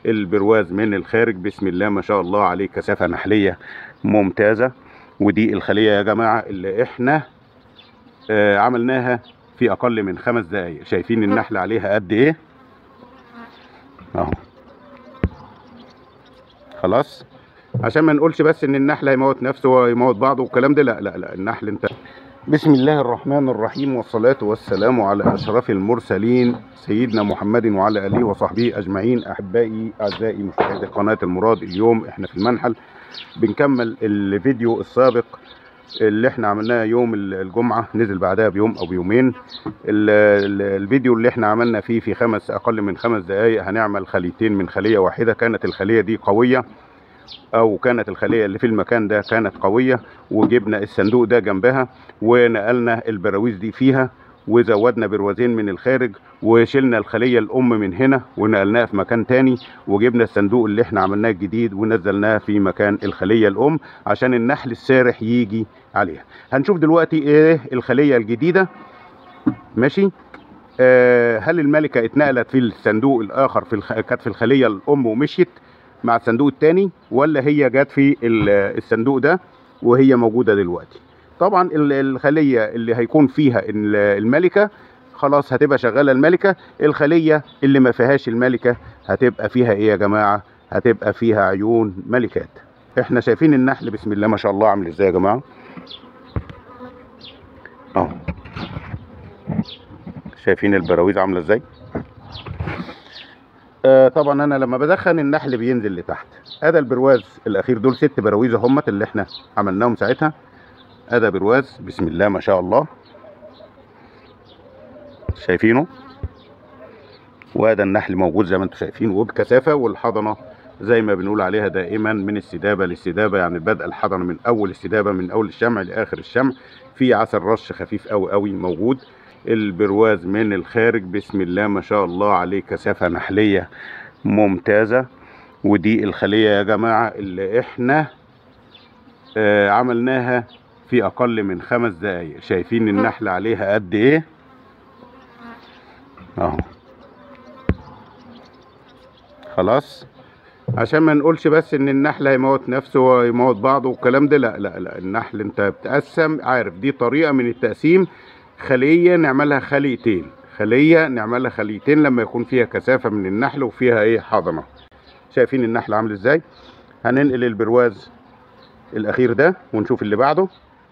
البرواز من الخارج بسم الله ما شاء الله عليه كثافة نحلية ممتازة ودي الخلية يا جماعة اللي احنا آه عملناها في اقل من خمس دقايق شايفين النحل عليها قد ايه اهو خلاص عشان ما نقولش بس ان النحل هيموت نفسه ويموت بعضه والكلام ده لا لا لا النحل انت بسم الله الرحمن الرحيم والصلاة والسلام على أشرف المرسلين سيدنا محمد وعلى آله وصحبه أجمعين أحبائي أعزائي مشاهدي قناة المراد اليوم إحنا في المنحل بنكمل الفيديو السابق اللي احنا عملناه يوم الجمعة نزل بعدها بيوم أو بيومين ال- ال- الفيديو اللي احنا عملنا فيه في خمس أقل من خمس دقايق هنعمل خليتين من خلية واحدة كانت الخلية دي قوية او كانت الخليه اللي في المكان ده كانت قويه وجبنا الصندوق ده جنبها ونقلنا البراويز دي فيها وزودنا بروازين من الخارج وشلنا الخليه الام من هنا ونقلناها في مكان تاني وجبنا الصندوق اللي احنا عملناه الجديد ونزلناه في مكان الخليه الام عشان النحل السارح يجي عليها هنشوف دلوقتي ايه الخليه الجديده ماشي آه هل الملكه اتنقلت في الصندوق الاخر في الخ... كانت في الخليه الام ومشيت مع الصندوق التاني ولا هي جت في ال- الصندوق ده وهي موجودة دلوقتي طبعا ال- الخلية اللي هيكون فيها ال- الملكة خلاص هتبقى شغالة الملكة الخلية اللي ما فيهاش الملكة هتبقى فيها ايه يا جماعة هتبقى فيها عيون ملكات احنا شايفين النحل بسم الله ما شاء الله عامل ازاي يا جماعة اهو شايفين البراويز عاملة ازاي آه طبعا انا لما بدخن النحل بينزل لتحت ادي البرواز الاخير دول ست براويز همت اللي احنا عملناهم ساعتها ادي برواز بسم الله ما شاء الله شايفينه وادي النحل موجود زي ما انتم شايفين وبكثافه والحضنه زي ما بنقول عليها دائما من استدابه لاستدابه يعني بدء الحضنه من اول استدابه من اول الشمع لاخر الشمع في عسل رش خفيف قوي قوي موجود البرواز من الخارج بسم الله ما شاء الله عليه كثافه نحليه ممتازه ودي الخليه يا جماعه اللي احنا آه عملناها في اقل من خمس دقايق شايفين النحل عليها قد ايه اهو خلاص عشان ما نقولش بس ان النحل هيموت نفسه ويموت بعضه والكلام ده لا لا لا النحل انت بتقسم عارف دي طريقه من التقسيم خليه نعملها خليتين خليه نعملها خليتين لما يكون فيها كثافه من النحل وفيها ايه حضنه شايفين النحل عامل ازاي هننقل البرواز الاخير ده ونشوف اللي بعده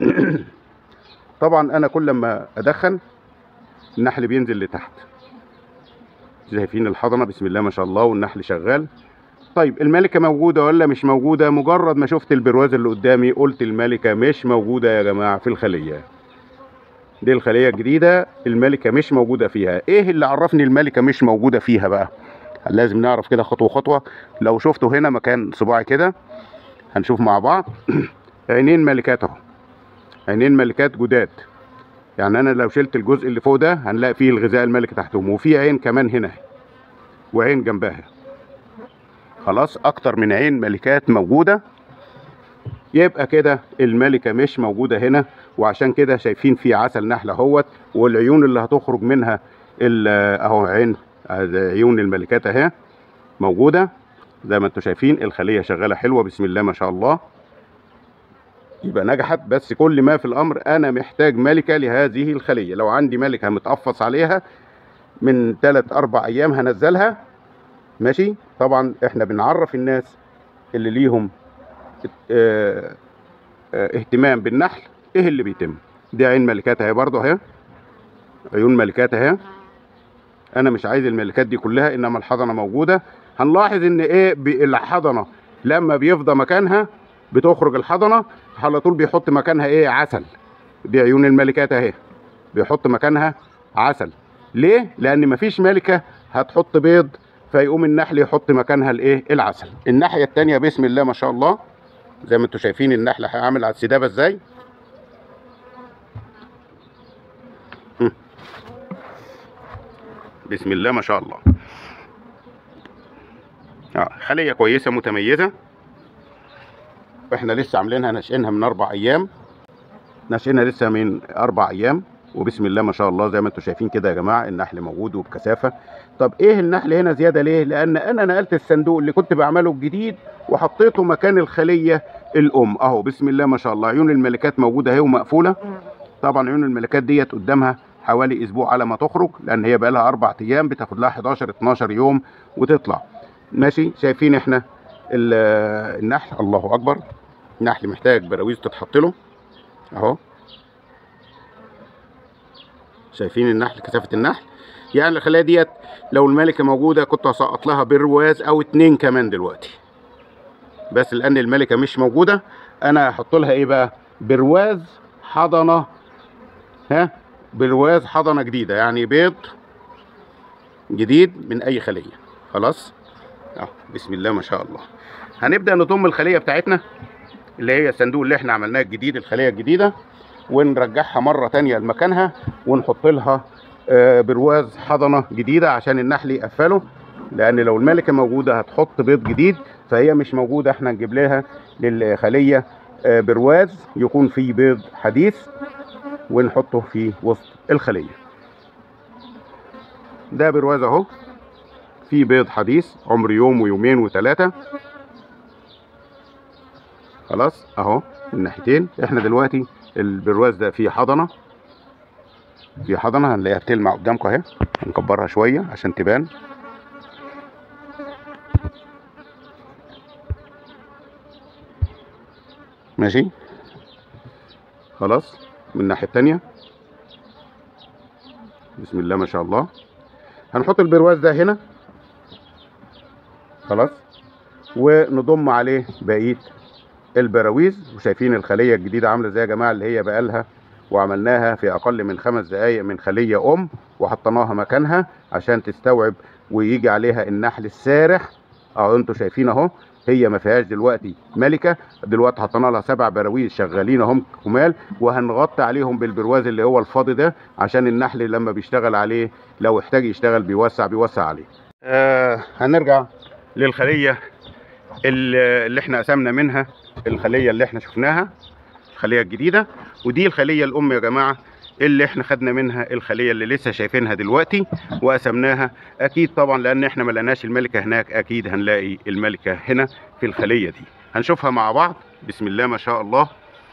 طبعا انا كل ما ادخن النحل بينزل لتحت شايفين الحضنه بسم الله ما شاء الله والنحل شغال طيب الملكه موجوده ولا مش موجوده مجرد ما شفت البرواز اللي قدامي قلت الملكه مش موجوده يا جماعه في الخليه دي الخليه الجديده الملكه مش موجوده فيها ايه اللي عرفني الملكه مش موجوده فيها بقى لازم نعرف كده خطوه خطوه لو شفتوا هنا مكان صباعي كده هنشوف مع بعض عينين ملكات اهو عينين ملكات جداد يعني انا لو شلت الجزء اللي فوق ده هنلاقي فيه الغذاء الملكي تحتهم وفي عين كمان هنا وعين جنبها خلاص اكتر من عين ملكات موجوده يبقى كده الملكه مش موجوده هنا وعشان كده شايفين في عسل نحله اهوت والعيون اللي هتخرج منها ال- اهو عين عيون الملكات اهي موجوده زي ما انتم شايفين الخليه شغاله حلوه بسم الله ما شاء الله يبقى نجحت بس كل ما في الامر انا محتاج ملكه لهذه الخليه لو عندي ملكه متقفص عليها من 3 4 ايام هنزلها ماشي طبعا احنا بنعرف الناس اللي ليهم اه اه اهتمام بالنحل ايه اللي بيتم دي عين ملكات اهي برضه اهي عيون ملكات اهي انا مش عايز الملكات دي كلها انما الحضنه موجوده هنلاحظ ان ايه ب- الحضنه لما بيفضى مكانها بتخرج الحضنه على طول بيحط مكانها ايه عسل دي عيون الملكات اهي بيحط مكانها عسل ليه لان مفيش ملكه هتحط بيض فيقوم النحل يحط مكانها الايه العسل الناحيه التانية بسم الله ما شاء الله زي ما انتم شايفين النحل هيعمل على السدابه ازاي هم. بسم الله ما شاء الله اه خليه كويسه متميزه احنا لسه عاملينها ناشئينها من اربع ايام ناشئينها لسه من اربع ايام وبسم الله ما شاء الله زي ما انتم شايفين كده يا جماعه النحل موجود وبكثافه طب ايه النحل هنا زياده ليه لان انا نقلت الصندوق اللي كنت بعمله الجديد وحطيته مكان الخليه الام اهو بسم الله ما شاء الله عيون الملكات موجوده اهي ومقفوله طبعا عيون الملكات ديت قدامها حوالي اسبوع على ما تخرج لان هي بقى لها اربع ايام بتاخد لها 11 12 يوم وتطلع ماشي شايفين احنا ال- النحل الله اكبر النحل محتاج براويز تتحط له اهو شايفين النحل كثافه النحل يعني الخلايا ديت لو الملكه موجوده كنت هسقط لها برواز او اتنين كمان دلوقتي بس لان الملكه مش موجوده انا هحط لها ايه بقى برواز حضنه ها برواز حضنه جديده يعني بيض جديد من اي خليه خلاص اهو بسم الله ما شاء الله هنبدا نضم الخليه بتاعتنا اللي هي الصندوق اللي احنا عملناه الجديد الخليه الجديده ونرجعها مره تانية لمكانها ونحط لها آه، برواز حضنه جديده عشان النحل يقفله لان لو الملكه موجوده هتحط بيض جديد فهي مش موجوده احنا نجيب لها للخليه آه، برواز يكون فيه بيض حديث ونحطه في وسط الخليه ده برواز اهو فيه بيض حديث عمر يوم ويومين وثلاثه خلاص اهو من ناحيتين احنا دلوقتي البرواز ده فيه حضنه في حضنه هنلاقيها بتلمع قدامكم اهي هنكبرها شويه عشان تبان ماشي خلاص من الناحيه التانية بسم الله ما شاء الله هنحط البرواز ده هنا خلاص ونضم عليه بقيه البراويز وشايفين الخليه الجديده عامله ازاي يا جماعه اللي هي بقالها وعملناها في اقل من خمس دقائق من خليه ام وحطيناها مكانها عشان تستوعب ويجي عليها النحل السارح اهو انتوا شايفين اهو هي ما فيهاش دلوقتي ملكه دلوقتي حطينا لها سبع براويز شغالين اهم كمال وهنغطي عليهم بالبرواز اللي هو الفاضي ده عشان النحل لما بيشتغل عليه لو احتاج يشتغل بيوسع بيوسع عليه آه هنرجع للخليه اللي اللي احنا قسمنا منها الخليه اللي احنا شفناها الخليه الجديده ودي الخليه الام يا جماعه اللي احنا خدنا منها الخليه اللي لسه شايفينها دلوقتي وقسمناها اكيد طبعا لان احنا ما لقيناش الملكه هناك اكيد هنلاقي الملكه هنا في الخليه دي هنشوفها مع بعض بسم الله ما شاء الله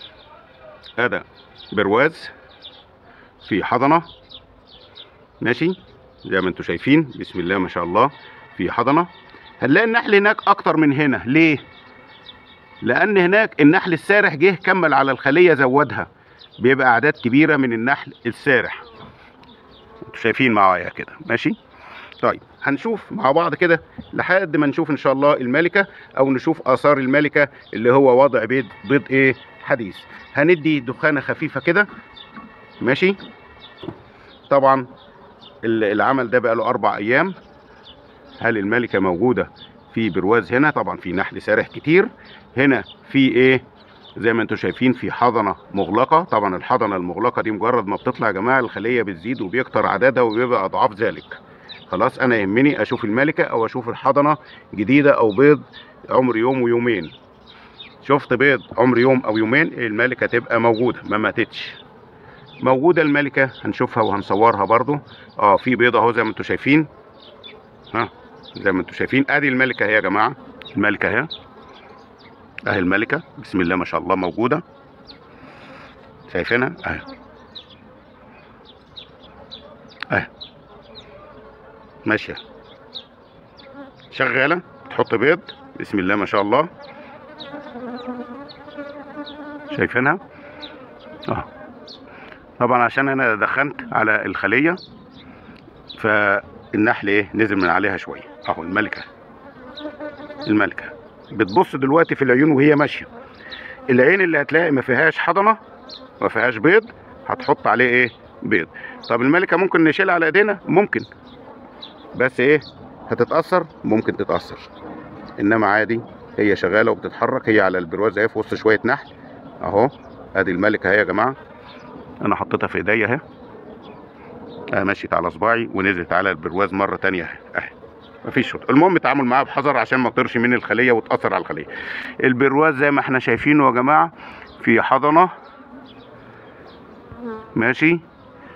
هذا برواز في حضنه ماشي زي ما انتم شايفين بسم الله ما شاء الله في حضنه هنلاقي النحل هناك اكتر من هنا ليه لان هناك النحل السارح جه كمل على الخليه زودها بيبقى اعداد كبيره من النحل السارح انتوا شايفين معايا كده ماشي طيب هنشوف مع بعض كده لحد ما نشوف ان شاء الله الملكه او نشوف اثار الملكه اللي هو وضع بيض بيض ايه حديث هندي دخانه خفيفه كده ماشي طبعا ال- العمل ده بقى له اربع ايام هل الملكه موجوده في برواز هنا طبعا في نحل سارح كتير هنا في ايه زي ما انتم شايفين في حضنه مغلقه طبعا الحضنه المغلقه دي مجرد ما بتطلع يا جماعه الخليه بتزيد وبيكتر عددها وبيبقى اضعاف ذلك خلاص انا يهمني اشوف الملكه او اشوف الحضنه جديده او بيض عمر يوم ويومين شفت بيض عمر يوم او يومين الملكه تبقى موجوده ما ماتتش موجوده الملكه هنشوفها وهنصورها برضو اه في بيضه اهو زي ما انتم شايفين ها زي ما انتم شايفين ادي الملكه اهي يا جماعه الملكه اهي اهي الملكه بسم الله ما شاء الله موجوده شايفينها اهي اهي ماشيه شغاله تحط بيض بسم الله ما شاء الله شايفينها اه طبعا عشان انا دخنت على الخليه فالنحل ايه نزل من عليها شويه اهو الملكه الملكه بتبص دلوقتي في العيون وهي ماشيه العين اللي هتلاقي ما فيهاش حضنه ما فيهاش بيض هتحط عليه ايه بيض طب الملكه ممكن نشيلها على ايدينا ممكن بس ايه هتتاثر ممكن تتاثر انما عادي هي شغاله وبتتحرك هي على البرواز اهي في وسط شويه نحل اهو ادي الملكه اهي يا جماعه انا حطيتها في ايديا اهي اهي مشيت على صباعي ونزلت على البرواز مره تانية اهي اهي مفيش شوط المهم التعامل معاها بحذر عشان ما تطيرش من الخليه وتاثر على الخليه البرواز زي ما احنا شايفينه يا جماعه في حضنه ماشي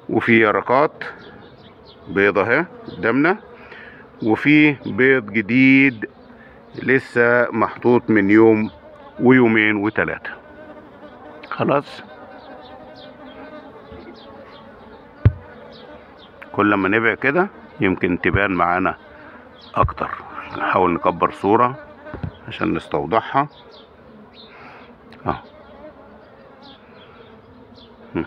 وفي يرقات بيضة اهي قدامنا وفي بيض جديد لسه محطوط من يوم ويومين وثلاثة خلاص كل ما نبع كده يمكن تبان معانا اكتر نحاول نكبر صورة عشان نستوضحها اه هم.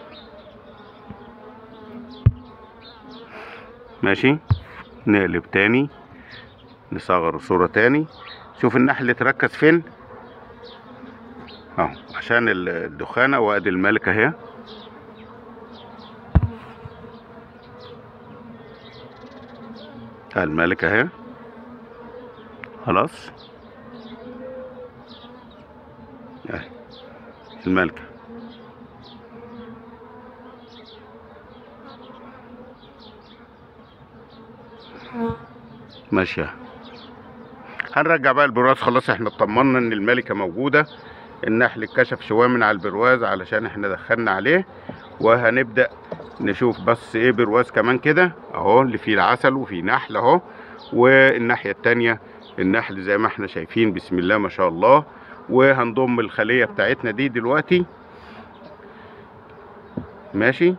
ماشي نقلب تاني نصغر الصورة تاني شوف النحل اتركز فين اهو عشان ال- الدخانة وادي الملكة اهي ها الملكة اهي خلاص اهي الملكة ماشية هنرجع بقى البرواز خلاص احنا اطمنا ان الملكة موجودة النحل اتكشف شوية من على البرواز علشان احنا دخلنا عليه وهنبدأ نشوف بس ايه برواز كمان كده اهو اللي فيه العسل وفيه نحل اهو والناحية التانية النحل زي ما احنا شايفين بسم الله ما شاء الله وهنضم الخلية بتاعتنا دي دلوقتي ماشي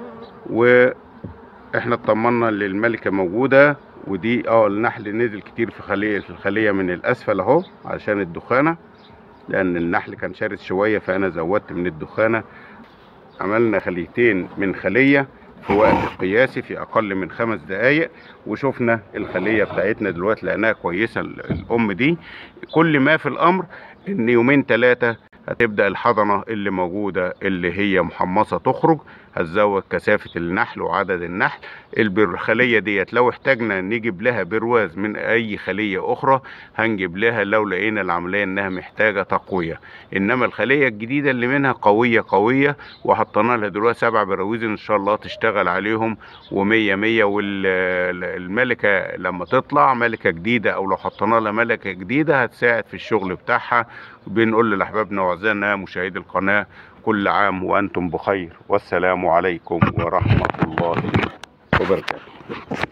واحنا اطمنا ان الملكة موجودة ودي اه النحل نزل كتير في خلية في الخلية من الاسفل اهو عشان الدخانة لان النحل كان شرس شوية فانا زودت من الدخانة عملنا خليتين من خلية في وقت قياسي في اقل من خمس دقايق وشفنا الخلية بتاعتنا دلوقتي لقيناها كويسة ال- الام دي كل ما في الامر ان يومين ثلاثة هتبدأ الحضنة اللي موجودة اللي هي محمصة تخرج هتزود كثافة النحل وعدد النحل الخلية ديت لو احتاجنا نجيب لها برواز من اي خلية اخرى هنجيب لها لو لقينا العملية انها محتاجة تقوية انما الخلية الجديدة اللي منها قوية قوية وحطينا لها دلوقتي سبع براويز ان شاء الله تشتغل عليهم ومية مية والملكة لما تطلع ملكة جديدة او لو حطينا لها ملكة جديدة هتساعد في الشغل بتاعها بنقول لاحبابنا واعزائنا مشاهدي القناة كل عام وانتم بخير والسلام عليكم ورحمة الله وبركاته